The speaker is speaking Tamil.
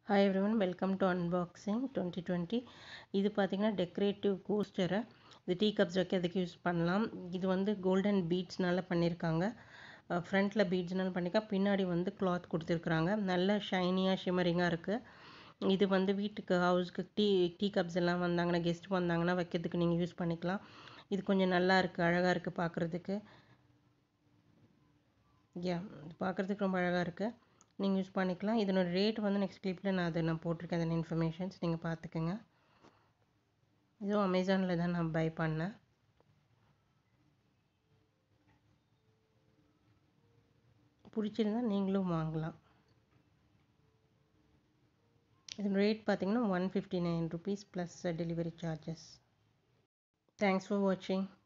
hi everyone welcome to unboxing twenty twenty இது பார்த்தீங்கன்னா டெக்கரேட்டிவ் கோஸ்டரை இது டீ கப்ஸ் வைக்கிறதுக்கு யூஸ் பண்ணலாம் இது வந்து கோல்டன் பீட்ஸ்னால பண்ணியிருக்காங்க ஃப்ரண்ட்டில் பீட்ஸ்னால பண்ணியிருக்கா பின்னாடி வந்து கிளாத் கொடுத்துருக்குறாங்க நல்ல ஷைனியாக ஷிமரிங்காக இருக்குது இது வந்து வீட்டுக்கு ஹவுஸ்க்கு டீ டீ கப்ஸ் எல்லாம் வந்தாங்கன்னா கெஸ்ட் வந்தாங்கன்னா வைக்கிறதுக்கு நீங்கள் யூஸ் பண்ணிக்கலாம் இது கொஞ்சம் நல்லா இருக்குது அழகாக இருக்குது பார்க்குறதுக்கு யா பார்க்குறதுக்கு ரொம்ப அழகாக இருக்குது நீங்கள் யூஸ் பண்ணிக்கலாம் இதனோட ரேட் வந்து நெக்ஸ்ட் கிளிப்பில் நான் அதை நான் போட்டிருக்கேன் அந்த இன்ஃபர்மேஷன்ஸ் நீங்கள் பார்த்துக்கோங்க இதுவும் அமேசானில் தான் நான் பை பண்ணேன் பிடிச்சிருந்தா நீங்களும் வாங்கலாம் இதன் ரேட் பார்த்தீங்கன்னா one fifty nine rupees plus delivery charges thanks for வாட்சிங்